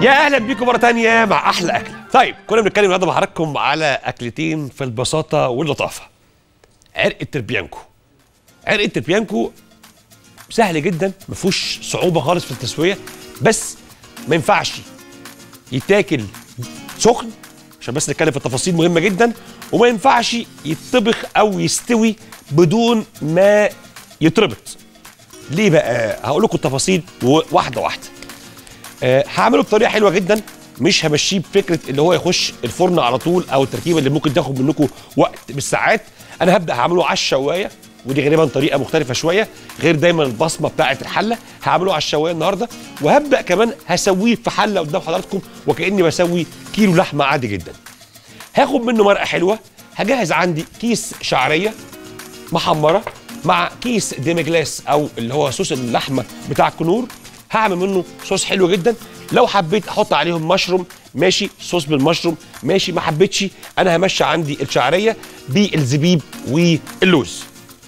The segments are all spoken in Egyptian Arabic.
يا اهلا بيكم مره تانية مع احلى اكله طيب كنا بنتكلم النهارده مع حضراتكم على اكلتين في البساطه واللطافه عرق التربيانكو عرق التربيانكو سهل جدا ما فيهوش صعوبه خالص في التسويه بس ما ينفعش يتاكل سخن عشان بس نتكلم في التفاصيل مهمه جدا وما ينفعش يتطبخ او يستوي بدون ما يتربط ليه بقى هقول لكم التفاصيل واحده واحده آه، هعمله بطريقه حلوه جدا مش همشيه بفكره اللي هو يخش الفرن على طول او التركيبه اللي ممكن تاخد منكم وقت بالساعات انا هبدا هعمله على الشوايه ودي غالبا طريقه مختلفه شويه غير دايما البصمه بتاعه الحله هعمله على الشوايه النهارده وهبدا كمان هسويه في حله قدام حضراتكم وكاني بسوي كيلو لحمه عادي جدا هاخد منه مرقه حلوه هجهز عندي كيس شعريه محمره مع كيس ديمجلاس او اللي هو صوص اللحمه بتاع الكنور هعمل منه صوص حلو جدا لو حبيت احط عليهم مشروم ماشي صوص بالمشروم ماشي ما حبيتش انا همشي عندي الشعريه بالزبيب واللوز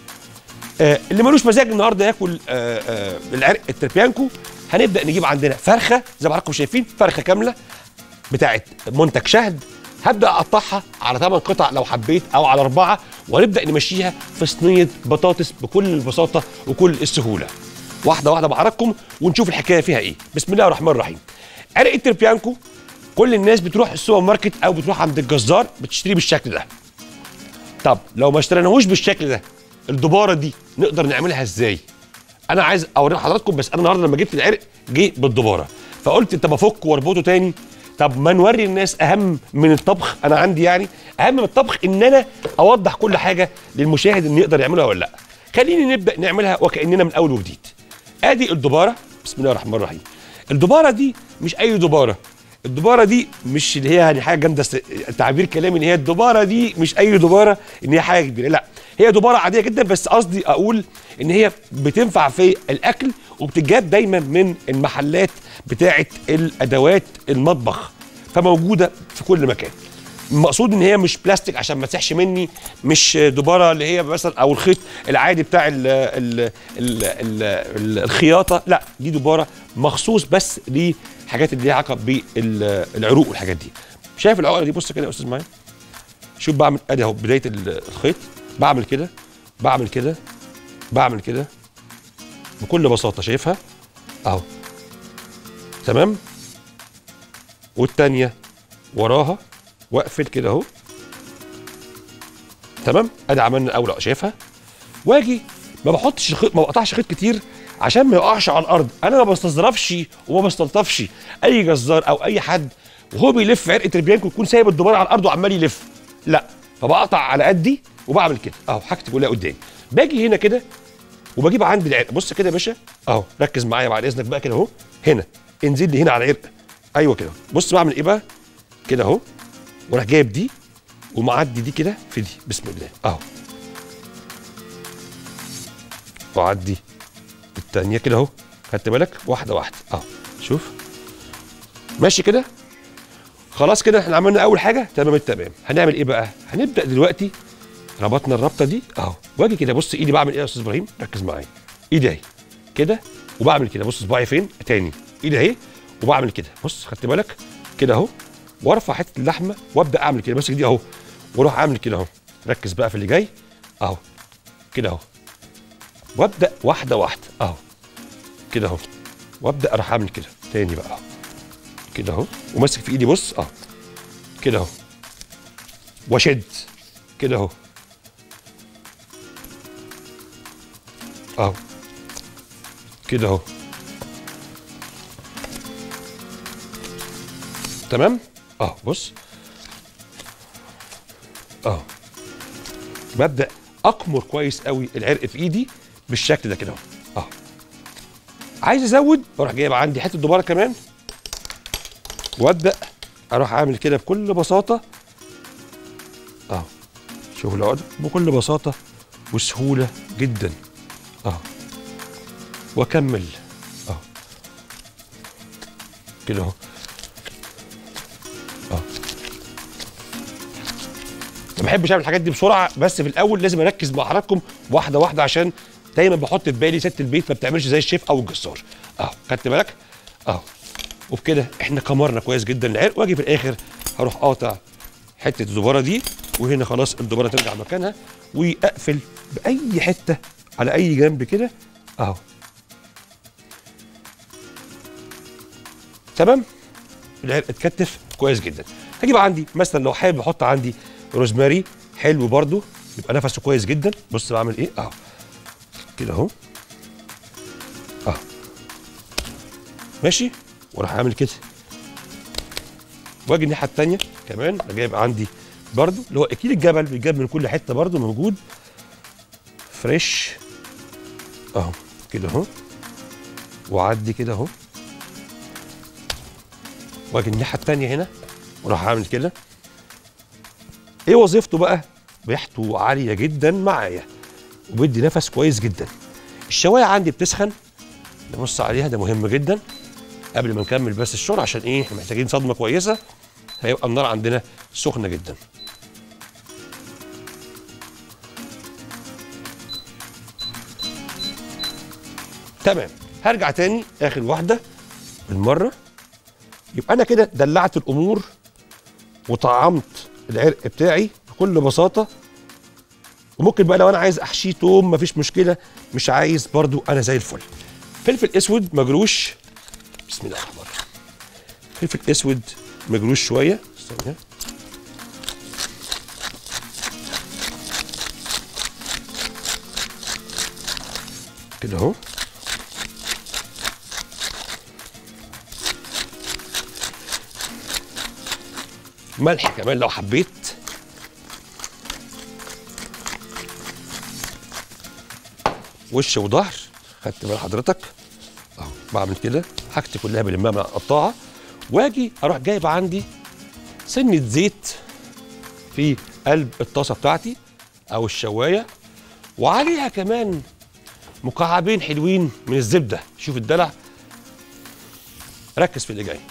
آه اللي ملوش مزاج النهارده ياكل آه آه العرق التربيانكو هنبدا نجيب عندنا فرخه زي ما حضراتكم شايفين فرخه كامله بتاعت منتج شهد هبدا اقطعها على 8 قطع لو حبيت او على اربعه ونبدا نمشيها في صينيه بطاطس بكل البساطه وكل السهوله واحده واحده مع حضراتكم ونشوف الحكايه فيها ايه بسم الله الرحمن الرحيم عرق التربيانكو كل الناس بتروح السوبر ماركت او بتروح عند الجزار بتشتريه بالشكل ده طب لو ما اشتريناهوش بالشكل ده الدباره دي نقدر نعملها ازاي انا عايز اوري حضراتكم بس انا النهارده لما جبت العرق جه بالدباره فقلت طب افك واربطه تاني طب ما نوري الناس اهم من الطبخ انا عندي يعني اهم من الطبخ ان انا اوضح كل حاجه للمشاهد ان يقدر يعملها ولا لا خليني نبدا نعملها وكاننا من اول وجديد ادي الدباره بسم الله الرحمن الرحيم الدباره دي مش اي دباره الدباره دي مش اللي هي يعني حاجه جامده است- تعبير كلامي ان هي الدباره دي مش اي دباره ان هي حاجه كبيره لا هي دباره عاديه جدا بس قصدي اقول ان هي بتنفع في الاكل وبتتجاب دايما من المحلات بتاعه الادوات المطبخ فموجوده في كل مكان المقصود ان هي مش بلاستيك عشان ما تسحش مني مش دباره اللي هي مثلا او الخيط العادي بتاع ال ال ال ال ال الخياطه لا دي دباره مخصوص بس لحاجات اللي ليها علاقه بالعروق والحاجات دي شايف العقله دي بص كده يا استاذ معايا شوف بعمل ادي اهو بدايه ال- الخيط بعمل كده بعمل كده بعمل كده بكل بساطه شايفها اهو تمام والتانيه وراها واقفل كده اهو تمام ادي عملنا اول أهو، شايفها واجي ما بحطش الخيط ما بقطعش خيط كتير عشان ما يقعش على الارض انا ما بستظرفش وما بستلطفش اي جزار او اي حد وهو بيلف عرق تربيانكو يكون سايب الدبار على الارض وعمال يلف لا فبقطع على قدي وبعمل كده اهو حاجتي كلها قدامي باجي هنا كده وبجيب عندي العرق بص كده يا باشا اهو ركز معايا بعد اذنك بقى كده اهو هنا انزل لي هنا على العرق ايوه كده بص بعمل ايه بقى كده اهو وراح جايب دي ومعدي دي كده في دي بسم الله اهو وعدي التانية كده اهو خدت بالك واحدة واحدة اهو شوف ماشي كده خلاص كده احنا عملنا اول حاجة تمام التمام هنعمل ايه بقى هنبدأ دلوقتي ربطنا الربطة دي اهو واجي كده بص ايدي بعمل ايه يا استاذ ابراهيم ركز معايا ايدي اهي كده وبعمل كده بص صباعي فين تاني ايدي اهي وبعمل كده بص خدت بالك كده اهو وارفع حته اللحمه وابدا اعمل كده ماسك دي اهو واروح اعمل كده اهو ركز بقى في اللي جاي اهو كده اهو وابدا واحده واحده اهو كده اهو وابدا اروح اعمل كده تاني بقى اهو كده اهو وماسك في ايدي بص اهو كده اهو واشد كده اهو اهو كده اهو تمام اه بص اه ببدا اكمر كويس قوي العرق في ايدي بالشكل ده كده اهو اه عايز ازود بروح جايب عندي حته دباره كمان وابدا اروح اعمل كده بكل بساطه اه شوف العقده بكل بساطه وسهوله جدا اه واكمل اه كده اهو ما بحبش اعمل الحاجات دي بسرعه بس في الاول لازم اركز مع حضراتكم واحده واحده عشان دايما بحط في بالي ست البيت ما بتعملش زي الشيف او الجزار اهو خدت بالك اهو وبكده احنا كمرنا كويس جدا العرق واجي في الاخر هروح قاطع حته الزباره دي وهنا خلاص الزباره ترجع مكانها واقفل باي حته على اي جنب كده اهو تمام العرق اتكتف كويس جدا هجيب عندي مثلا لو حابب احط عندي روزماري حلو برضو يبقى نفسه كويس جدا بص بعمل ايه اهو كده اهو اهو ماشي واروح اعمل كده واجي الناحيه التانيه كمان جايب عندي برضو اللي هو اكيد الجبل بيتجاب من كل حته برضو موجود فريش اهو كده اهو وعدي كده اهو واجي الناحيه التانيه هنا واروح اعمل كده ايه وظيفته بقى ريحته عاليه جدا معايا وبيدي نفس كويس جدا الشوايه عندي بتسخن نبص عليها ده مهم جدا قبل ما نكمل بس الشغل عشان ايه احنا محتاجين صدمه كويسه هيبقى النار عندنا سخنه جدا تمام هرجع تاني اخر واحده بالمره يبقى انا كده دلعت الامور وطعمت العرق بتاعي بكل بساطه وممكن بقى لو انا عايز احشيه توم مفيش مشكله مش عايز برضو انا زي الفل فلفل اسود مجروش بسم الله الرحمن الرحيم فلفل اسود مجروش شويه استنى كده اهو ملح كمان لو حبيت وش وظهر خدت بال حضرتك اهو بعمل كده حاجتي كلها بلمها مع القطاعه واجي اروح جايب عندي سنه زيت في قلب الطاسه بتاعتي او الشوايه وعليها كمان مكعبين حلوين من الزبده شوف الدلع ركز في اللي جاي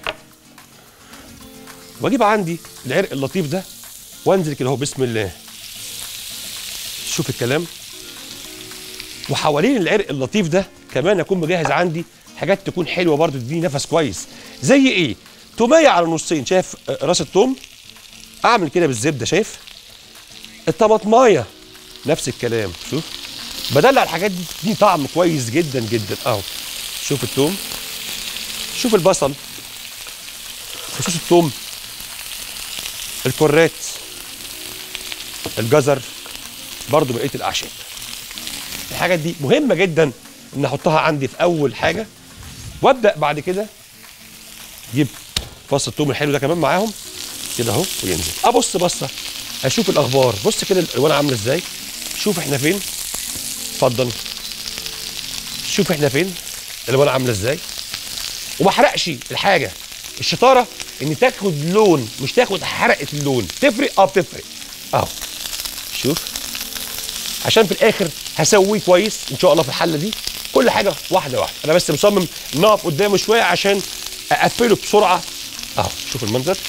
واجيب عندي العرق اللطيف ده وانزل كده اهو بسم الله شوف الكلام وحوالين العرق اللطيف ده كمان اكون مجهز عندي حاجات تكون حلوه برضو تديني نفس كويس زي ايه توميه على نصين شايف آه، راس التوم اعمل كده بالزبده شايف الطماطمايه نفس الكلام شوف بدلع الحاجات دي تديني طعم كويس جدا جدا اهو شوف التوم شوف البصل فصوص التوم الكرات الجزر برضو بقيه الاعشاب الحاجات دي مهمه جدا ان احطها عندي في اول حاجه وابدا بعد كده اجيب فص الثوم الحلو ده كمان معاهم كده اهو وينزل ابص بصه اشوف الاخبار بص كده الالوان عامله ازاي شوف احنا فين اتفضل شوف احنا فين الالوان عامله ازاي وما احرقش الحاجه الشطاره ان تاخد لون مش تاخد حرقه اللون تفرق اه بتفرق اهو شوف عشان في الاخر هسويه كويس ان شاء الله في الحله دي كل حاجه واحده واحده انا بس مصمم نقف قدامه شويه عشان اقفله بسرعه اهو شوف المنظر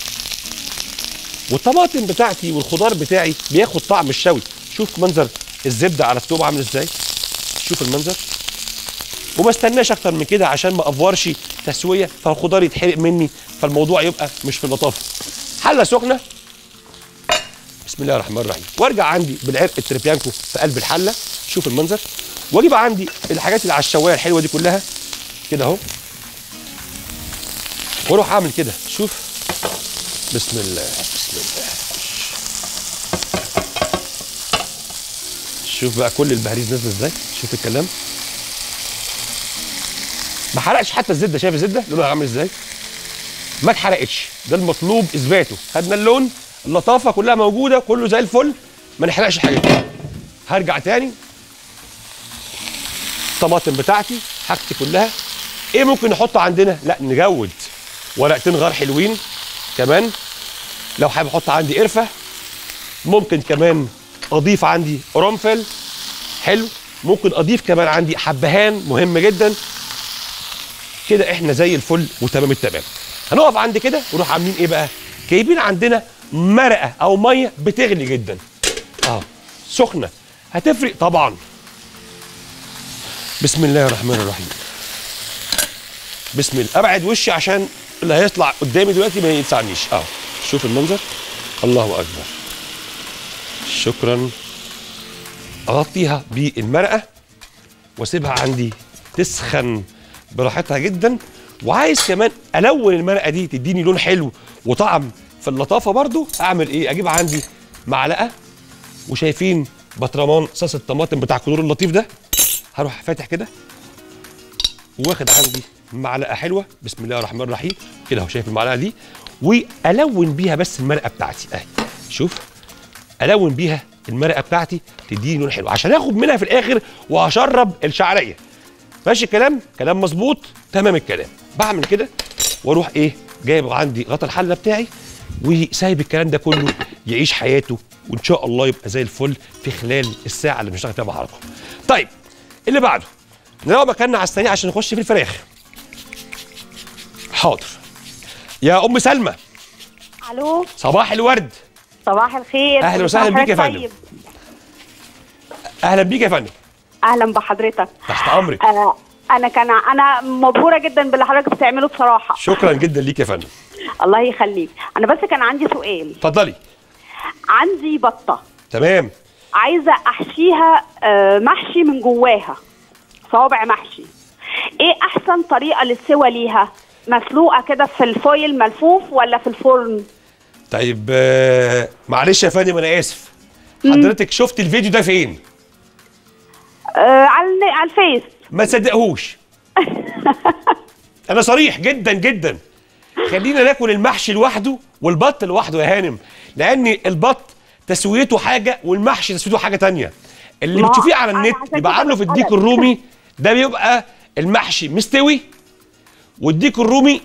والطماطم بتاعتي والخضار بتاعي بياخد طعم الشوي شوف منظر الزبده على التوم عامل ازاي شوف المنظر وما استناش اكتر من كده عشان ما افورش تسويه فالخضار يتحرق مني فالموضوع يبقى مش في اللطافه حله سخنه بسم الله الرحمن الرحيم وارجع عندي بالعرق التريبيانكو في قلب الحله شوف المنظر واجيب عندي الحاجات اللي على الشوايه الحلوه دي كلها كده اهو واروح اعمل كده شوف بسم الله بسم الله شوف بقى كل البهاريز نازله ازاي شوف الكلام ما حرقش حتى الزبده شايف الزبده لونها عامل ازاي ما اتحرقتش ده المطلوب اثباته خدنا اللون اللطافه كلها موجوده كله زي الفل ما نحرقش حاجه هرجع تاني الطماطم بتاعتي حاجتي كلها ايه ممكن نحطه عندنا لا نجود ورقتين غار حلوين كمان لو حابب احط عندي قرفه ممكن كمان اضيف عندي قرنفل حلو ممكن اضيف كمان عندي حبهان مهم جدا كده احنا زي الفل وتمام التمام هنقف عند كده ونروح عاملين ايه بقى جايبين عندنا مرقه او ميه بتغلي جدا اه سخنه هتفرق طبعا بسم الله الرحمن الرحيم بسم الله ابعد وشي عشان اللي هيطلع قدامي دلوقتي ما يلسعنيش اه شوف المنظر الله اكبر شكرا اغطيها بالمرقه واسيبها عندي تسخن براحتها جدا وعايز كمان الون المرقه دي تديني لون حلو وطعم في اللطافه برضو اعمل ايه اجيب عندي معلقه وشايفين بطرمان صوص الطماطم بتاع الكنور اللطيف ده هروح فاتح كده واخد عندي معلقه حلوه بسم الله الرحمن الرحيم كده اهو شايف المعلقه دي والون بيها بس المرقه بتاعتي اهي شوف الون بيها المرقه بتاعتي تديني لون حلو عشان اخد منها في الاخر واشرب الشعريه ماشي الكلام كلام مظبوط تمام الكلام بعمل كده واروح ايه جايب عندي غطا الحله بتاعي وسايب الكلام ده كله يعيش حياته وان شاء الله يبقى زي الفل في خلال الساعه اللي بنشتغل فيها مع حضراتكم طيب اللي بعده نروح مكاننا على السريع عشان نخش في الفراخ حاضر يا ام سلمى الو صباح الورد صباح الخير أهلا كل وسهلا سنة بيك يا وحضرتك فندم. طيب. اهلا بيك يا فندم اهلا بحضرتك تحت امرك آه انا كان انا مبهوره جدا باللي حضرتك بتعمله بصراحه شكرا جدا ليك يا فندم الله يخليك انا بس كان عندي سؤال اتفضلي عندي بطه تمام عايزه احشيها آه محشي من جواها صوابع محشي ايه احسن طريقه للسوى ليها مسلوقه كده في الفويل ملفوف ولا في الفرن طيب آه، معلش يا فندم انا اسف حضرتك شفت الفيديو ده فين آه على الن- على الفيس ما تصدقهوش انا صريح جدا جدا خلينا ناكل المحشي لوحده والبط لوحده يا هانم لان البط تسويته حاجه والمحشي تسويته حاجه تانية اللي ما بتشوفيه على أنا النت عشان يبقى كده عامله في الديك بسألك. الرومي ده بيبقى المحشي مستوي والديك الرومي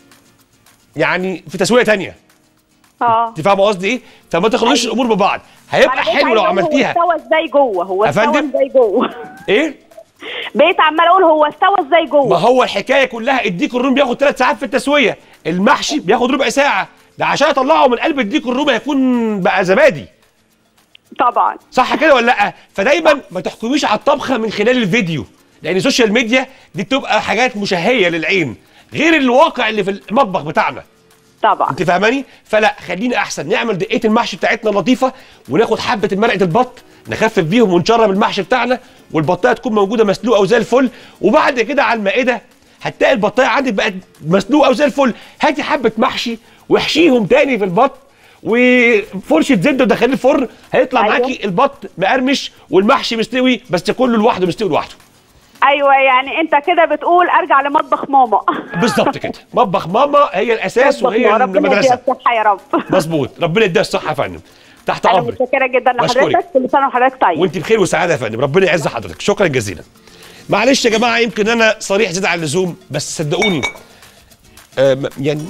يعني في تسويه تانية اه انت فاهمه قصدي ايه فما تخلطيش أيوة. الامور ببعض أنا هيبقى بقيت حلو عايزة لو أقول عملتيها هو استوى ازاي جوه هو يا استوى فندم؟ ازاي جوه ايه بقيت عمال اقول هو استوى ازاي ما جوه هو الحكايه كلها الديك الرومي بياخد ثلاث ساعات في التسويه المحشي بياخد ربع ساعه ده عشان اطلعه من قلب الديك الرومي هيكون بقى زبادي طبعا صح كده ولا لا فدايما ما تحكميش على الطبخه من خلال الفيديو لان السوشيال ميديا دي بتبقى حاجات مشهيه للعين غير الواقع اللي في المطبخ بتاعنا طبعا انت فاهماني فلا خلينا احسن نعمل دقيه المحشي بتاعتنا اللطيفه وناخد حبه مرقه البط نخفف بيهم ونشرب المحشي بتاعنا والبطايه تكون موجوده مسلوقه وزي الفل وبعد كده على المائده هتلاقي البطايه عندك بقت مسلوقه وزي الفل هاتي حبه محشي واحشيهم تاني في البط وفرشه زبده ودخليه الفرن هيطلع أيوة. معاكي البط مقرمش والمحشي مستوي بس كله لوحده مستوي لوحده ايوه يعني انت كده بتقول ارجع لمطبخ ماما بالظبط كده مطبخ ماما هي الاساس مطبخ وهي ماما. ربنا يديها المدرسه الصحه يا رب مظبوط ربنا يديها الصحه يا فندم تحت انا امرك متشكره جدا بشكرك. لحضرتك كل سنه وحضرتك طيب وانت بخير وسعاده يا فندم ربنا يعز حضرتك شكرا جزيلا معلش يا جماعه يمكن انا صريح زياده عن اللزوم بس صدقوني آه م- يعني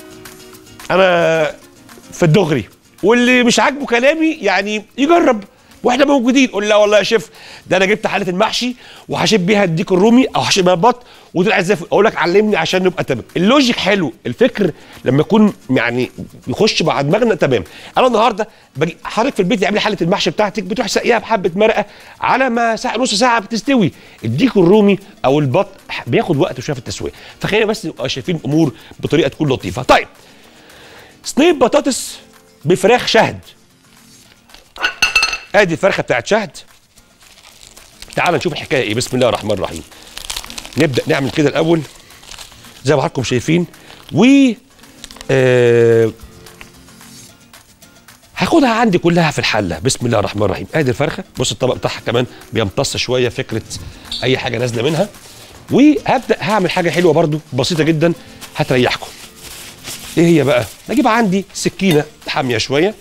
انا في الدغري واللي مش عاجبه كلامي يعني يجرب واحنا موجودين قول لا والله يا شيف ده انا جبت حاله المحشي وهشيب بيها الديك الرومي او هشيب بيها البط وطلع زي الفل. اقول لك علمني عشان نبقى تمام اللوجيك حلو الفكر لما يكون يعني يخش مع دماغنا تمام انا النهارده باجي حضرتك في البيت تعملي حله المحشي بتاعتك بتروح ساقيها بحبه مرقه على ما ساعه نص ساعه بتستوي الديك الرومي او البط بياخد وقت شويه في التسويه فخلينا بس نبقى شايفين الامور بطريقه تكون لطيفه طيب صينيه بطاطس بفراخ شهد ادي الفرخه بتاعت شهد تعال نشوف الحكايه ايه بسم الله الرحمن الرحيم نبدا نعمل كده الاول زي ما حضراتكم شايفين و آه هاخدها عندي كلها في الحله بسم الله الرحمن الرحيم ادي الفرخه بص الطبق بتاعها كمان بيمتص شويه فكره اي حاجه نازله منها وهبدا هعمل حاجه حلوه برضو بسيطه جدا هتريحكم ايه هي بقى نجيب عندي سكينه حاميه شويه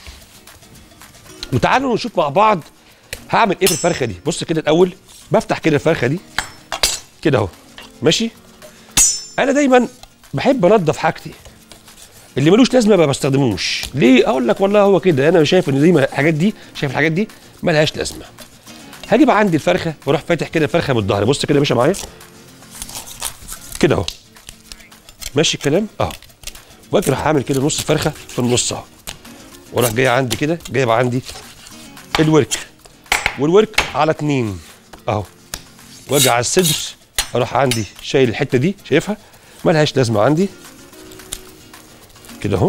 وتعالوا نشوف مع بعض هعمل ايه في الفرخه دي بص كده الاول بفتح كده الفرخه دي كده اهو ماشي انا دايما بحب انضف حاجتي اللي ملوش لازمه ما بستخدموش ليه اقول لك والله هو كده انا شايف ان دي ما- الحاجات دي شايف الحاجات دي ملهاش لازمه هجيب عندي الفرخه واروح فاتح كده الفرخه من الظهر بص كده يا باشا معايا كده اهو ماشي الكلام اه واجي راح عامل كده نص الفرخه في النص اهو واروح جاي عندي كده جايب عندي الورك والورك على اتنين اهو واجي على الصدر اروح عندي شايل الحته دي شايفها ملهاش لازمه عندي كده اهو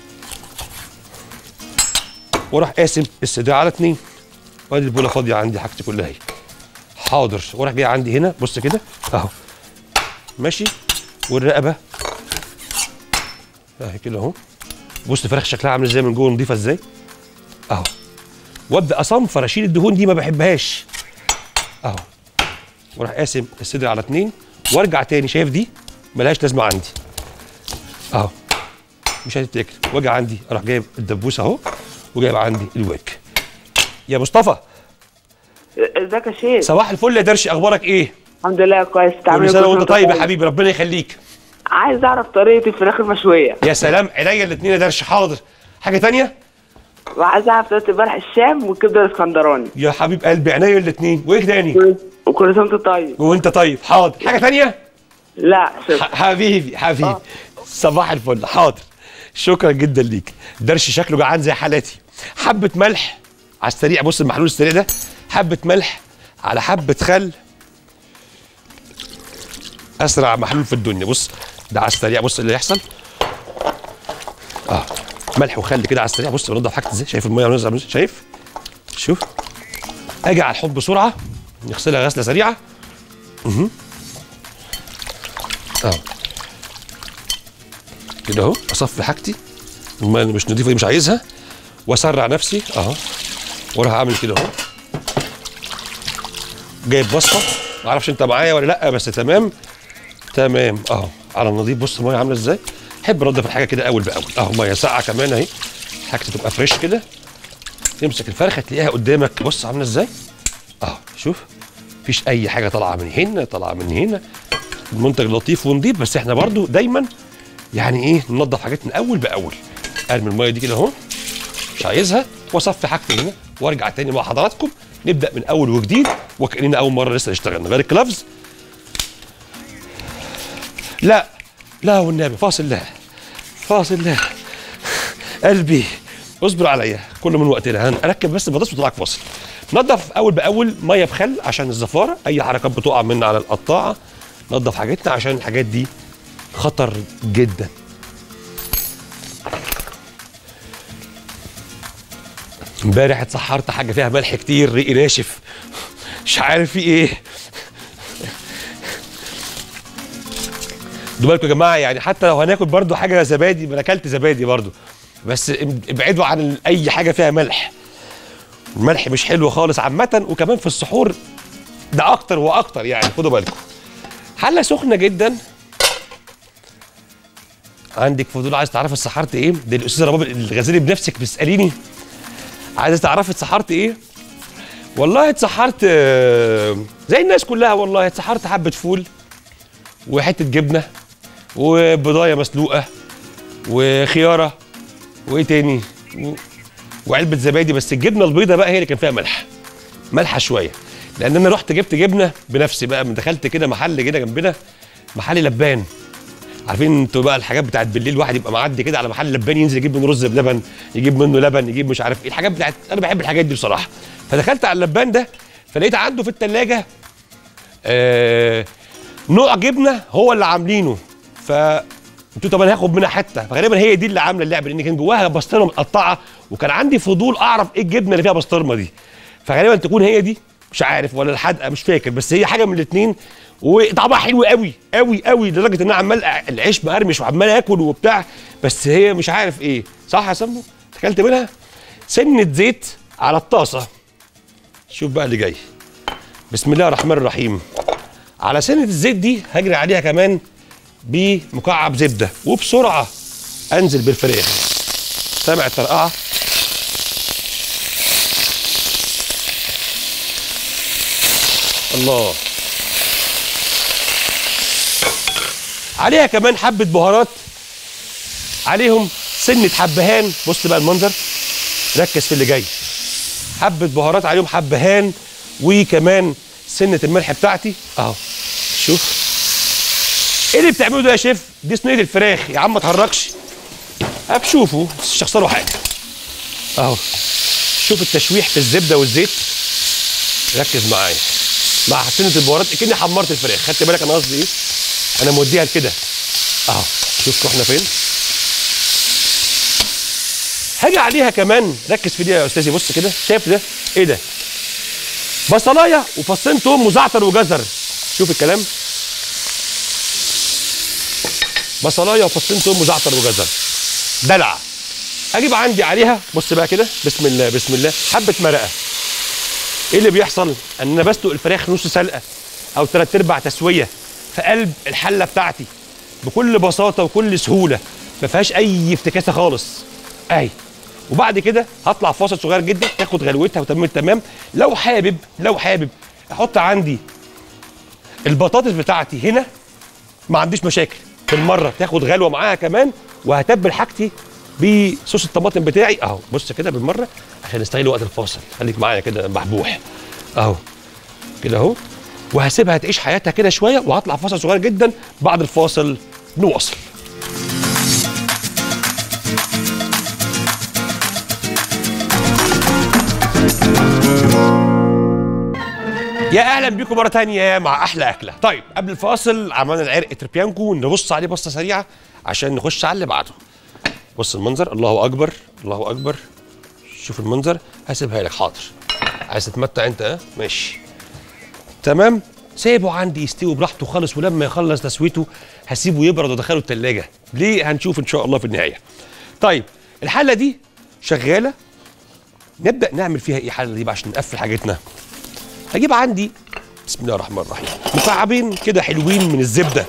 وراح قاسم الصدر على اتنين وادي البوله فاضيه عندي حاجتي كلها اهي حاضر وراح جاي عندي هنا بص كده اهو ماشي والرقبه اهي كده اهو بص الفراخ شكلها عامل ازاي من جوه نضيفه ازاي اهو وابدا اصنفر اشيل الدهون دي ما بحبهاش اهو وراح قاسم الصدر على اتنين وارجع تاني شايف دي ملهاش لازمه عندي اهو مش هتتاكل واجي عندي اروح جايب الدبوس اهو وجايب عندي الواك يا مصطفى ازيك يا شيخ صباح الفل يا درش اخبارك ايه الحمد لله كويس تعمل كل إيه؟ سنه وانت طيب يا كويس؟ حبيبي ربنا يخليك عايز اعرف طريقه الفراخ المشويه يا سلام عينيا الاثنين يا درش حاضر حاجه تانية وعايز اعرف طريقه البلح الشام والكبده الاسكندراني يا حبيب قلبي عينيا الاثنين وايه تاني وكل سنه وانت طيب وانت طيب حاضر حاجه تانية لا شكرا ح- حبيبي حبيبي صباح الفل حاضر شكرا جدا ليك درش شكله جعان زي حالاتي حبه ملح على السريع بص المحلول السريع ده حبه ملح على حبه خل اسرع محلول في الدنيا بص ده على السريع بص اللي يحصل اه ملح وخل كده على السريع بص بنضف حاجتي ازاي شايف الميه نازله ازاي شايف شوف اجي على الحوض بسرعه نغسلها غسله سريعه اه كده اهو اصفي حاجتي الميه اللي مش نظيفه دي مش عايزها واسرع نفسي اهو واروح اعمل كده اهو جايب بصفه ما اعرفش انت معايا ولا لا بس تمام تمام اهو على النظيف بص الميه عامله ازاي احب انضف الحاجه كده اول باول اهو ميه ساقعه كمان اهي حاجتي تبقى فريش كده تمسك الفرخه تلاقيها قدامك بص عامله ازاي اهو شوف مفيش اي حاجه طالعه من هنا طالعه من هنا المنتج لطيف ونضيف بس احنا برضو دايما يعني ايه ننضف حاجاتنا اول باول ارمي الميه دي كده اهو مش عايزها واصفي حاجتي هنا وارجع تاني مع حضراتكم نبدا من اول وجديد وكاننا اول مره لسه اشتغلنا غير الكلافز لا لا والنبي فاصل لا فاصل لا قلبي اصبر عليا كله من وقتنا هنركب بس البطاطس وطلعك فاصل نضف اول باول ميه بخل عشان الزفاره اي حركات بتقع منا على القطاعه نضف حاجتنا عشان الحاجات دي خطر جدا امبارح اتسحرت حاجه فيها ملح كتير ريقي ناشف مش عارف في ايه خدوا بالكم يا جماعه يعني حتى لو هناكل برضو حاجه زبادي ما انا اكلت زبادي برضو بس ام- ابعدوا عن ال- اي حاجه فيها ملح الملح مش حلو خالص عامه وكمان في السحور ده اكتر واكتر يعني خدوا بالكم حله سخنه جدا عندك فضول عايز تعرفي اتسحرت ايه دي الاستاذه رباب الغزالي بنفسك بتساليني عايزه تعرفي اتسحرت ايه والله اتسحرت آه، زي الناس كلها والله اتسحرت حبه فول وحته جبنه وبضايه مسلوقه وخياره وايه تاني و- وعلبه زبادي بس الجبنه البيضه بقى هي اللي كان فيها ملح مالحه شويه لان انا رحت جبت جبنه بنفسي بقى من دخلت كده محل كده جنبنا محل لبان عارفين انتوا بقى الحاجات بتاعت بالليل واحد يبقى معدي كده على محل لبان ينزل يجيب منه رز بلبن يجيب منه لبن يجيب مش عارف ايه الحاجات بتاعت انا بحب الحاجات دي بصراحه فدخلت على اللبان ده فلقيت عنده في الثلاجه آه نوع جبنه هو اللي عاملينه ف قلت له طب انا هاخد منها حته فغالبا هي دي اللي عامله اللعبه لان كان جواها بسطرمه متقطعه وكان عندي فضول اعرف ايه الجبنه اللي فيها بسطرمه دي فغالبا تكون هي دي مش عارف ولا الحدقه مش فاكر بس هي حاجه من الاثنين وطعمها حلو قوي قوي قوي لدرجه ان انا عمال أ- العيش مقرمش وعمال اكل وبتاع بس هي مش عارف ايه صح يا سمو اكلت منها سنه زيت على الطاسه شوف بقى اللي جاي بسم الله الرحمن الرحيم على سنه الزيت دي هجري عليها كمان بمكعب زبده وبسرعه انزل بالفراخ سامع الطرقعه الله عليها كمان حبه بهارات عليهم سنه حبهان بص بقى المنظر ركز في اللي جاي حبه بهارات عليهم حبهان وكمان سنه الملح بتاعتي اهو شوف ايه اللي بتعمله ده يا شيف دي صينيه الفراخ يا عم ما تهرجش هتشوفوا مش هتخسروا حاجه اهو شوف التشويح في الزبده والزيت ركز معايا مع سنه البهارات كاني حمرت الفراخ خدت بالك انا قصدي ايه انا موديها لكده اهو شوف رحنا فين هاجي عليها كمان ركز في دي يا استاذي بص كده شايف ده ايه ده بصلايه وفصين توم وزعتر وجزر شوف الكلام بصلايه وفصين توم وزعتر وجزر دلع اجيب عندي عليها بص بقى كده بسم الله بسم الله حبه مرقه ايه اللي بيحصل ان انا بسلق الفراخ نص سلقه او ثلاث ارباع تسويه في قلب الحله بتاعتي بكل بساطه وكل سهوله ما فيهاش اي افتكاسه خالص اهي وبعد كده هطلع فاصل صغير جدا تاخد غلوتها وتمام التمام لو حابب لو حابب احط عندي البطاطس بتاعتي هنا ما عنديش مشاكل بالمره تاخد غلوه معاها كمان وهتبل حاجتي بصوص الطماطم بتاعي اهو بص كده بالمره عشان نستغل وقت الفاصل خليك معايا كده محبوح اهو كده اهو وهسيبها تعيش حياتها كده شويه وهطلع فاصل صغير جدا بعد الفاصل نواصل يا اهلا بيكم مره تانية مع احلى اكله طيب قبل الفاصل عملنا العرق تربيانكو نبص عليه بصه سريعه عشان نخش على اللي بعده بص المنظر الله اكبر الله اكبر شوف المنظر هسيبها لك حاضر عايز تتمتع انت ها ماشي تمام سيبه عندي يستوي براحته خالص ولما يخلص تسويته هسيبه يبرد وادخله التلاجة ليه هنشوف ان شاء الله في النهايه طيب الحله دي شغاله نبدا نعمل فيها ايه الحله دي بقى عشان نقفل حاجتنا هجيب عندي بسم الله الرحمن الرحيم مكعبين كده حلوين من الزبده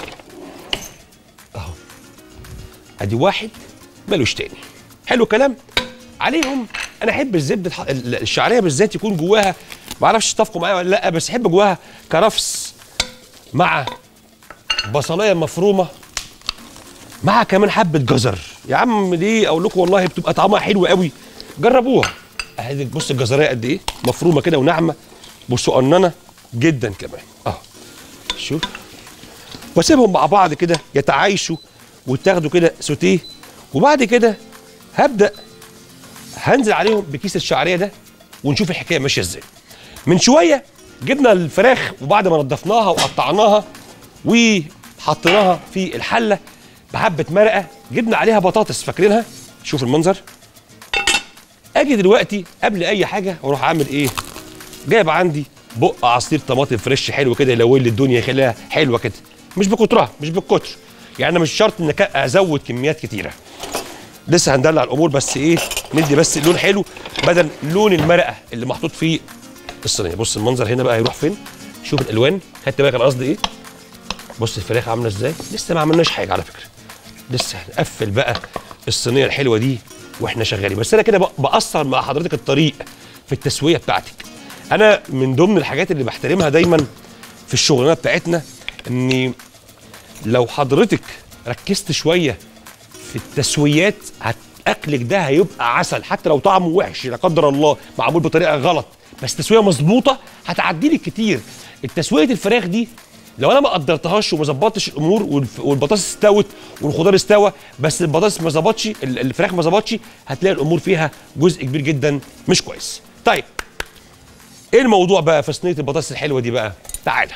اهو ادي واحد ملوش تاني حلو الكلام عليهم انا احب الزبده الح- ال- الشعريه بالذات يكون جواها ما اعرفش تتفقوا معايا ولا لا بس احب جواها كرفس مع بصلايه مفرومه مع كمان حبه جزر يا عم ليه اقول لكم والله بتبقى طعمها حلو قوي جربوها اهي بص الجزريه قد ايه مفرومه كده وناعمه وصقننه جدا كمان اه شوف واسيبهم مع بعض كده يتعايشوا وتاخدوا كده سوتيه وبعد كده هبدا هنزل عليهم بكيس الشعريه ده ونشوف الحكايه ماشيه ازاي من شويه جبنا الفراخ وبعد ما نضفناها وقطعناها وحطيناها في الحله بحبه مرقه جبنا عليها بطاطس فاكرينها شوف المنظر اجي دلوقتي قبل اي حاجه واروح عامل ايه جايب عندي بق عصير طماطم فريش حلو كده يلون لي الدنيا يخليها حلوه كده مش بكترها مش بالكتر يعني انا مش شرط ان أك- ازود كميات كتيره لسه هندلع الامور بس ايه ندي بس لون حلو بدل لون المرقه اللي محطوط في الصينيه بص المنظر هنا بقى هيروح فين شوف الالوان خدت بالك انا قصدي ايه بص الفراخ عامله ازاي لسه ما عملناش حاجه على فكره لسه هنقفل بقى الصينيه الحلوه دي واحنا شغالين بس انا كده بق- بقصر مع حضرتك الطريق في التسويه بتاعتك انا من ضمن الحاجات اللي بحترمها دايما في الشغلانه بتاعتنا اني لو حضرتك ركزت شويه في التسويات هت- اكلك ده هيبقى عسل حتى لو طعمه وحش لا قدر الله معمول بطريقه غلط بس تسويه مظبوطه هتعدي لك كتير التسويه الفراخ دي لو انا ما قدرتهاش وما ظبطتش الامور والف- والبطاطس استوت والخضار استوى بس البطاطس ما ظبطش ال- الفراخ ما ظبطش هتلاقي الامور فيها جزء كبير جدا مش كويس طيب ايه الموضوع بقى في صينيه البطاطس الحلوه دي بقى تعالى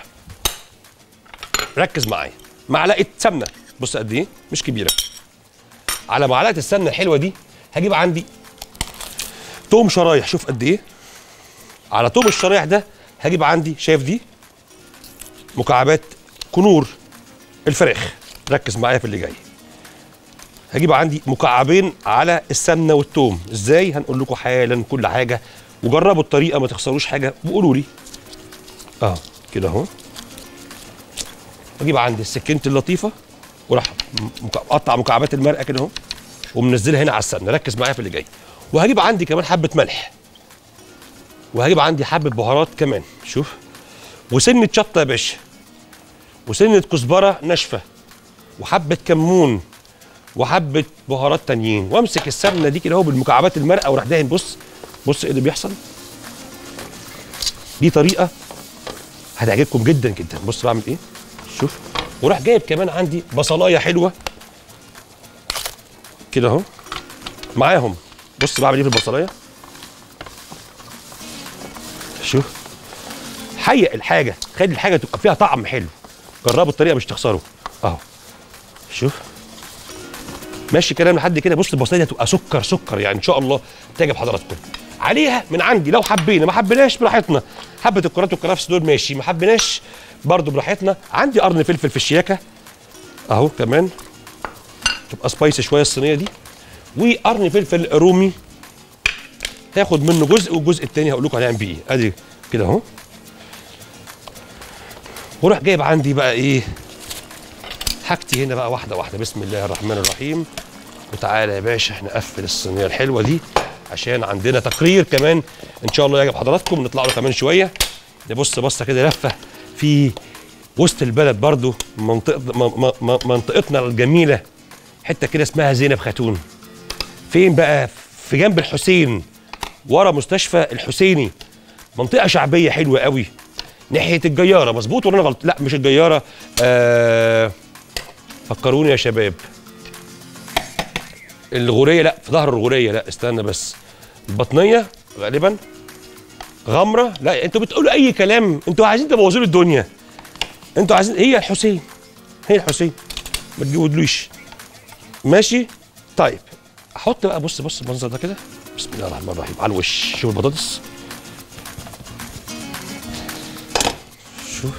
ركز معايا معلقه سمنه بص قد ايه مش كبيره على معلقه السمنه الحلوه دي هجيب عندي توم شرايح شوف قد ايه على توم الشرايح ده هجيب عندي شايف دي مكعبات كنور الفراخ ركز معايا في اللي جاي هجيب عندي مكعبين على السمنه والثوم ازاي هنقول لكم حالا كل حاجه وجربوا الطريقه ما تخسروش حاجه وقولوا لي اه كده اهو اجيب عندي سكينتي اللطيفه وراح مك- مقطع مكعبات المرقه كده اهو ومنزلها هنا على السمنه ركز معايا في اللي جاي وهجيب عندي كمان حبه ملح وهجيب عندي حبه بهارات كمان شوف وسنه شطه يا باشا وسنه كزبره ناشفه وحبه كمون وحبه بهارات تانيين وامسك السمنه دي كده اهو بالمكعبات المرقه وراح داهن بص بص ايه اللي بيحصل دي طريقه هتعجبكم جدا جدا بص بعمل ايه شوف وراح جايب كمان عندي بصلايه حلوه كده اهو معاهم بص بعمل ايه في البصلايه شوف حيق الحاجه خلي الحاجه تبقى فيها طعم حلو جربوا الطريقه مش تخسروا اهو شوف ماشي كلام لحد كده بص البصلايه دي هتبقى سكر سكر يعني ان شاء الله تعجب حضراتكم عليها من عندي لو حبينا ما حبيناش براحتنا حبه الكرات والكرفس دول ماشي ما حبيناش برضو براحتنا عندي قرن فلفل في الشياكه اهو كمان تبقى سبايسي شويه الصينيه دي وقرن فلفل رومي هاخد منه جزء والجزء التاني هقول لكم هنعمل بيه ايه ادي كده اهو واروح جايب عندي بقى ايه حاجتي هنا بقى واحده واحده بسم الله الرحمن الرحيم وتعالى يا باشا احنا نقفل الصينيه الحلوه دي عشان عندنا تقرير كمان ان شاء الله يعجب حضراتكم نطلع له كمان شويه نبص بصه كده لفه في وسط البلد برضو منطقه م- م- م- منطقتنا الجميله حته كده اسمها زينب خاتون فين بقى في جنب الحسين ورا مستشفى الحسيني منطقه شعبيه حلوه قوي ناحيه الجياره مظبوط ولا انا غلط لا مش الجياره آه فكروني يا شباب الغوريه لا في ظهر الغوريه لا استنى بس البطنيه غالبا غمره لا انتوا بتقولوا اي كلام انتوا عايزين تبوظوا لي الدنيا انتوا عايزين هي الحسين هي الحسين ما تجودلوش ماشي طيب احط بقى بص بص المنظر ده كده بسم الله الرحمن الرحيم على الوش شوف البطاطس شوف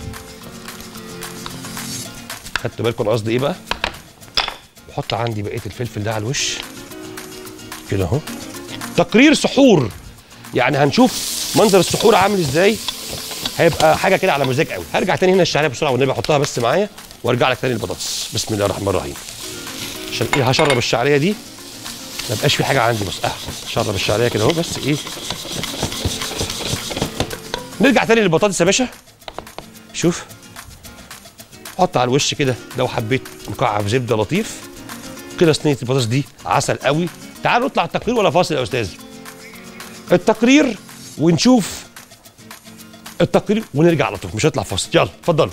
خدت بالكم أنا قصدي ايه بقى بحط عندي بقيه الفلفل ده على الوش كده اهو تقرير سحور يعني هنشوف منظر السحور عامل ازاي هيبقى حاجه كده على مزاج قوي هرجع تاني هنا الشعريه بسرعه والنبي احطها بس معايا وارجع لك تاني البطاطس بسم الله الرحمن الرحيم عشان ايه هشرب الشعريه دي ما بقاش في حاجه عندي بس اه شرب الشعريه كده اهو بس ايه نرجع تاني للبطاطس يا باشا شوف حط على الوش كده لو حبيت مكعب زبده لطيف كده صينيه البطاطس دي عسل قوي تعالوا نطلع التقرير ولا فاصل يا استاذ التقرير ونشوف التقرير ونرجع على طول مش هطلع فاصل يلا اتفضلوا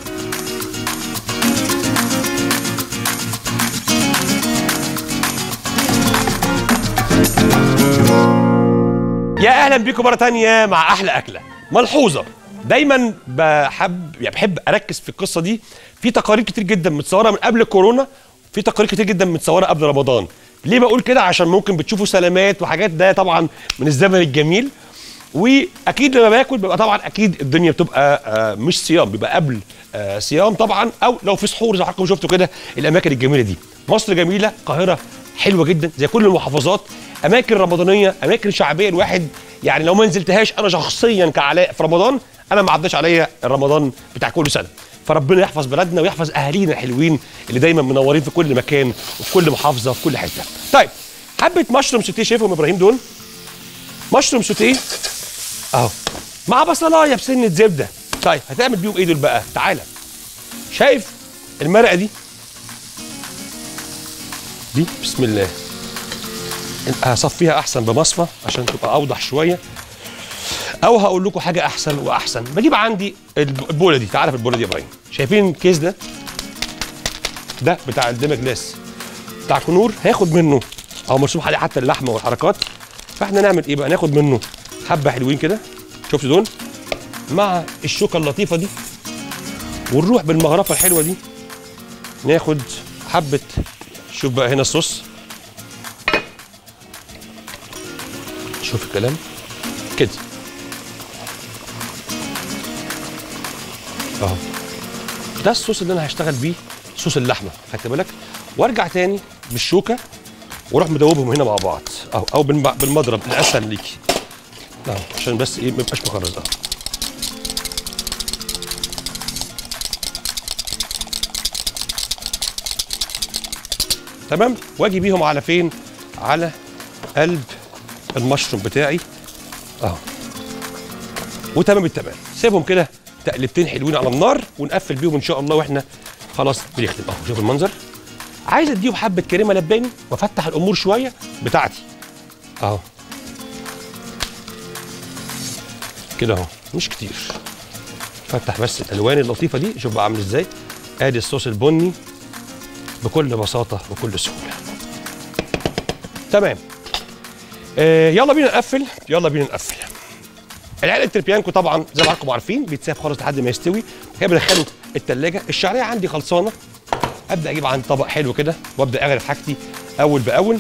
يا اهلا بيكم مره تانية مع احلى اكله ملحوظه دايما بحب يعني بحب اركز في القصه دي في تقارير كتير جدا متصوره من قبل الكورونا في تقارير كتير جدا متصوره قبل رمضان ليه بقول كده عشان ممكن بتشوفوا سلامات وحاجات ده طبعا من الزمن الجميل واكيد لما باكل بيبقى طبعا اكيد الدنيا بتبقى آه، مش صيام بيبقى قبل آه، صيام طبعا او لو في سحور زي حضراتكم شفتوا كده الاماكن الجميله دي مصر جميله القاهره حلوه جدا زي كل المحافظات اماكن رمضانيه اماكن شعبيه الواحد يعني لو ما نزلتهاش انا شخصيا كعلاء في رمضان انا ما عداش عليا الرمضان بتاع كل سنه فربنا يحفظ بلدنا ويحفظ اهالينا الحلوين اللي دايما منورين في كل مكان وفي كل محافظه وفي كل حته طيب حبه مشروم سوتيه شايفهم ابراهيم دول مشروم سوتيه اهو مع بصلايه بسنه زبده طيب هتعمل بيهم ايه دول بقى تعالى شايف المرقه دي دي بسم الله هصفيها احسن بمصفى عشان تبقى اوضح شويه او هقول لكم حاجه احسن واحسن بجيب عندي الب- البوله دي تعالى في البوله دي يا ابراهيم شايفين الكيس ده ده بتاع الديما جلاس بتاع كنور هاخد منه او مرسوم عليه حتى اللحمه والحركات فاحنا نعمل ايه بقى ناخد منه حبه حلوين كده شفتوا دول مع الشوكه اللطيفه دي ونروح بالمغرفه الحلوه دي ناخد حبه شوف بقى هنا الصوص شوف الكلام كده اهو ده الصوص اللي انا هشتغل بيه صوص اللحمه خدت بالك وارجع تاني بالشوكه واروح مدوبهم هنا مع بعض اهو او بالم- بالمضرب الاسهل ليكي اهو عشان بس ايه ما يبقاش مخرز اهو تمام واجي بيهم على فين على قلب المشروم بتاعي اهو وتمام التمام سيبهم كده تقلبتين حلوين على النار ونقفل بيهم ان شاء الله واحنا خلاص بنختم اهو شوف المنظر عايز اديهم حبه كريمه لباني وافتح الامور شويه بتاعتي اهو كده اهو مش كتير فتح بس الالوان اللطيفه دي شوف بقى عامل ازاي ادي الصوص البني بكل بساطه وكل سهوله تمام آه يلا بينا نقفل يلا بينا نقفل العلق التربيانكو طبعا زي ما حضراتكم عارفين بيتساب خالص لحد ما يستوي كده بندخله التلاجة الشعريه عندي خلصانه ابدا اجيب عندي طبق حلو كده وابدا اغرف حاجتي اول باول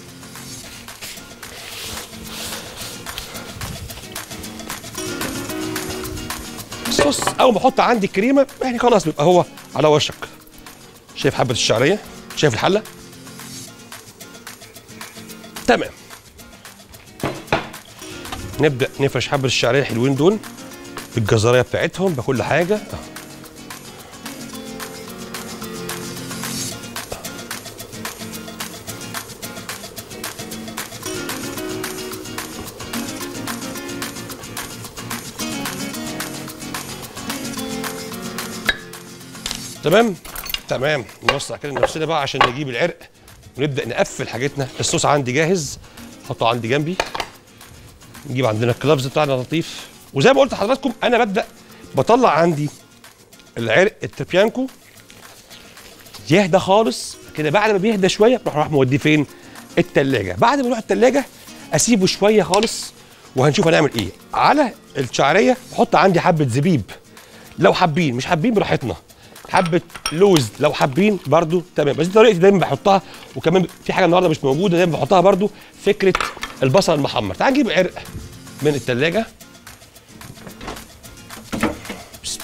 الصوص اول ما احط عندي الكريمه يعني خلاص بيبقى هو على وشك شايف حبه الشعريه شايف الحله تمام نبدا نفرش حبه الشعريه الحلوين دول بالجزريه بتاعتهم بكل حاجه أهو. تمام تمام نوسع كده نفسنا بقى عشان نجيب العرق ونبدا نقفل حاجتنا الصوص عندي جاهز احطه عندي جنبي نجيب عندنا الكلافز بتاعنا لطيف وزي ما قلت لحضراتكم انا ببدا بطلع عندي العرق التربيانكو يهدى خالص كده بعد ما بيهدى شويه بروح راح موديه فين التلاجة بعد ما يروح التلاجة اسيبه شويه خالص وهنشوف هنعمل ايه على الشعريه بحط عندي حبه زبيب لو حابين مش حابين براحتنا حبه لوز لو حابين برضو تمام بس دي طريقتي دايما بحطها وكمان في حاجه النهارده مش موجوده دايما بحطها برضو فكره البصل المحمر تعال نجيب عرق من التلاجة بسم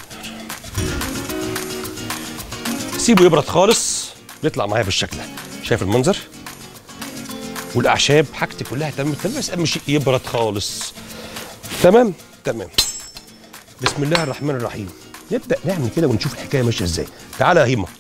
الله. سيبه يبرد خالص بيطلع معايا بالشكل ده شايف المنظر والاعشاب حاجتي كلها تمام تمام بس اهم شيء يبرد خالص تمام تمام بسم الله الرحمن الرحيم نبدا نعمل كده ونشوف الحكايه ماشيه ازاي تعالى يا هيما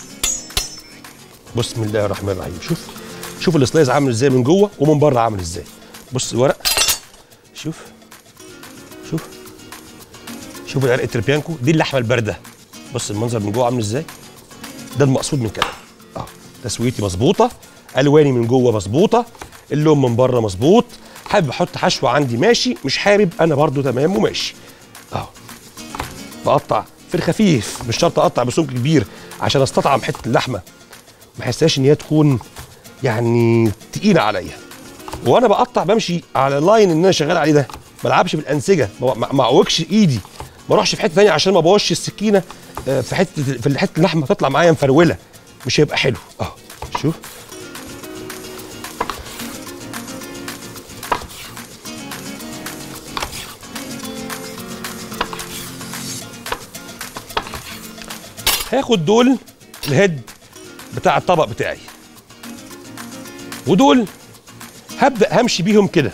بسم الله الرحمن الرحيم شوف شوف السلايز عامل ازاي من جوه ومن بره عامل ازاي بص الورق شوف شوف شوف العرق التربيانكو دي اللحمه البارده بص المنظر من جوه عامل ازاي ده المقصود من كده اه تسويتي مظبوطه الواني من جوه مظبوطه اللون من بره مظبوط حابب احط حشوه عندي ماشي مش حابب انا برضو تمام وماشي اهو بقطع في الخفيف مش شرط اقطع بسمك كبير عشان استطعم حته اللحمه ما احسهاش ان هي تكون يعني تقيله عليا وانا بقطع بمشي على اللاين اللي انا شغال عليه ده ما العبش بالانسجه ما ما- ما اعوجش ايدي ما اروحش في حته ثانيه عشان ما ابوظش السكينه آه، في حته في حته اللحمه تطلع معايا مفروله مش هيبقى حلو اه شوف هاخد دول الهيد بتاع الطبق بتاعي ودول هبدا همشي بيهم كده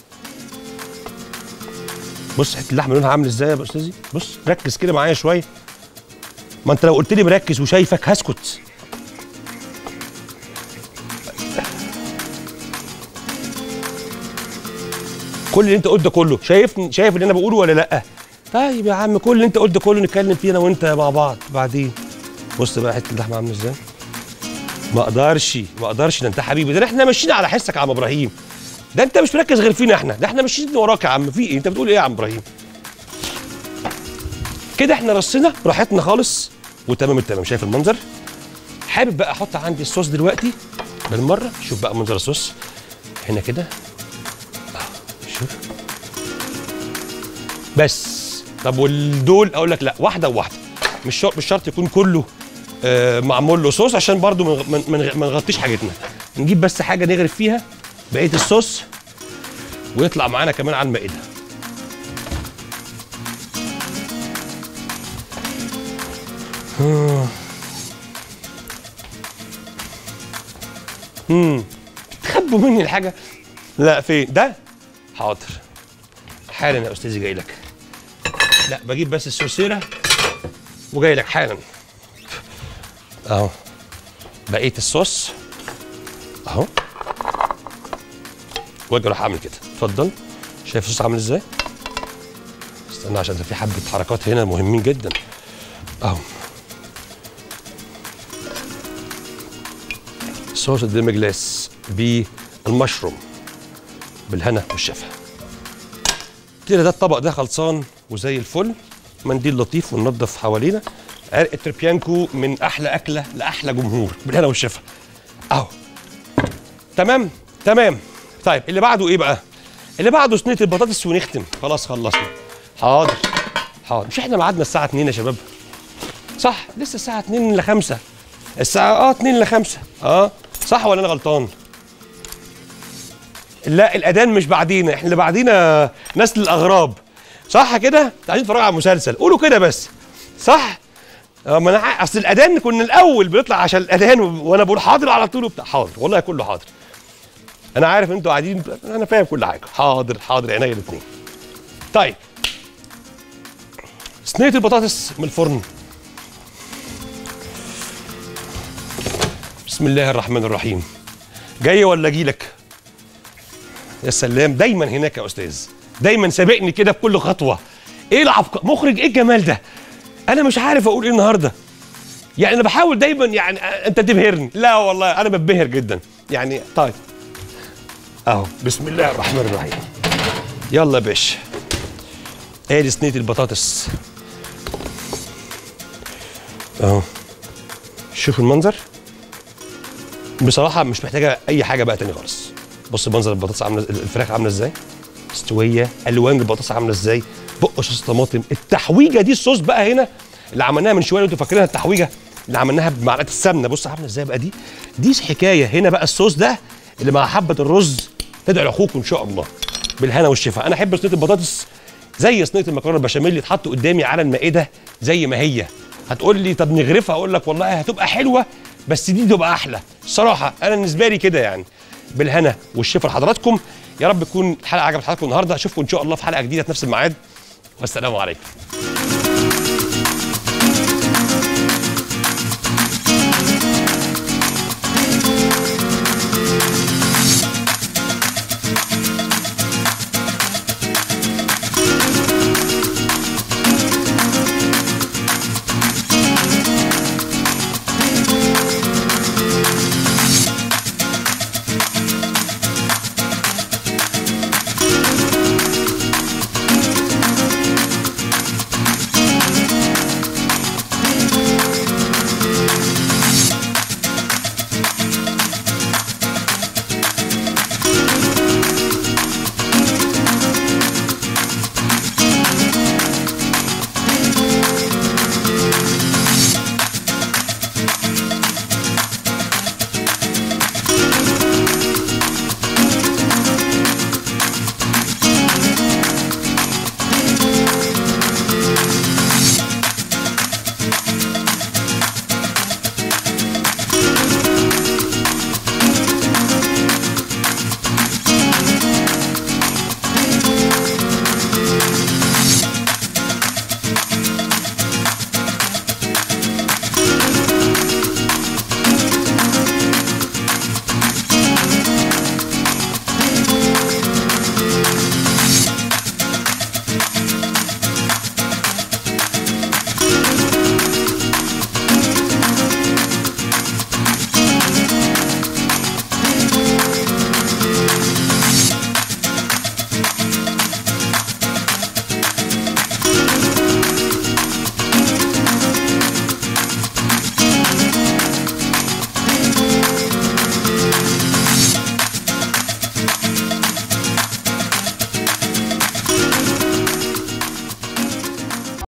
بص حته اللحمه لونها عامل ازاي يا استاذي بص ركز كده معايا شويه ما انت لو قلت لي مركز وشايفك هسكت كل اللي انت قلت ده كله شايف شايف اللي انا بقوله ولا لا طيب يا عم كل اللي انت قلت ده كله نتكلم فيه انا وانت مع بعض بعدين بص بقى حته اللحمه عامله ازاي ما اقدرش ما اقدرش ده انت حبيبي ده احنا ماشيين على حسك يا عم ابراهيم ده انت مش مركز غير فينا احنا ده احنا ماشيين وراك يا عم في ايه انت بتقول ايه يا عم ابراهيم كده احنا رصينا براحتنا خالص وتمام التمام شايف المنظر حابب بقى احط عندي الصوص دلوقتي بالمره شوف بقى منظر الصوص هنا كده آه، شوف بس طب والدول اقول لك لا واحده وواحده مش شرط مش شرط يكون كله آه معمول له صوص عشان برضو ما من من ما نغطيش حاجتنا نجيب بس حاجه نغرف فيها بقيه الصوص ويطلع معانا كمان على المائده آه. امم تخبوا مني الحاجه لا فين ده حاضر حالا يا استاذي جاي لك لا بجيب بس السوسيره وجاي لك حالا اهو بقيه الصوص اهو واجي اروح اعمل كده اتفضل شايف الصوص عامل ازاي استنى عشان ده في حبه حركات هنا مهمين جدا اهو صوص الديم جلاس بالمشروم بالهنا والشفا كده ده الطبق ده خلصان وزي الفل منديل لطيف وننضف حوالينا عرق التربيانكو من احلى اكله لاحلى جمهور بالهنا والشفا اهو تمام تمام طيب اللي بعده ايه بقى اللي بعده صينيه البطاطس ونختم خلاص خلصنا حاضر حاضر مش احنا ميعادنا الساعه 2 يا شباب صح لسه الساعه 2 ل 5 الساعه اه 2 ل 5 اه صح ولا انا غلطان لا الاذان مش بعدينا احنا اللي بعدينا نسل الاغراب صح كده انتوا عايزين تتفرجوا على المسلسل قولوا كده بس صح اه ما انا ع- اصل الاذان كنا الاول بنطلع عشان الاذان و- وانا بقول حاضر على طول وبتاع حاضر والله كله حاضر انا عارف انتوا قاعدين انا فاهم كل حاجه حاضر حاضر عينيا الاثنين طيب صينيه البطاطس من الفرن بسم الله الرحمن الرحيم جاي ولا اجيلك يا سلام دايما هناك يا استاذ دايما سابقني كده بكل خطوه ايه العبق مخرج ايه الجمال ده انا مش عارف اقول ايه النهارده يعني انا بحاول دايما يعني أ- انت تبهرني لا والله انا بتبهر جدا يعني طيب اهو بسم الله الرحمن الرحيم يلا يا باشا ادي صينيه البطاطس اهو شوف المنظر بصراحه مش محتاجه اي حاجه بقى تاني خالص بص منظر البطاطس عامله الفراخ عامله ازاي مستويه الوان البطاطس عامله ازاي بق صوص طماطم التحويجه دي الصوص بقى هنا اللي عملناها من شويه انتوا فاكرينها التحويجه اللي عملناها بمعلقه السمنه بص عامله ازاي بقى دي دي حكايه هنا بقى الصوص ده اللي مع حبه الرز تدعي لاخوكم ان شاء الله بالهنا والشفاء انا احب صينيه البطاطس زي صينيه المكرونه البشاميل اللي اتحط قدامي على المائده زي ما هي هتقول لي طب نغرفها اقول لك والله هتبقى حلوه بس دي تبقى احلى الصراحه انا بالنسبه لي كده يعني بالهنا والشفاء لحضراتكم يا رب تكون الحلقه عجبت حضراتكم النهارده اشوفكم ان شاء الله في حلقه جديده في نفس الميعاد والسلام عليكم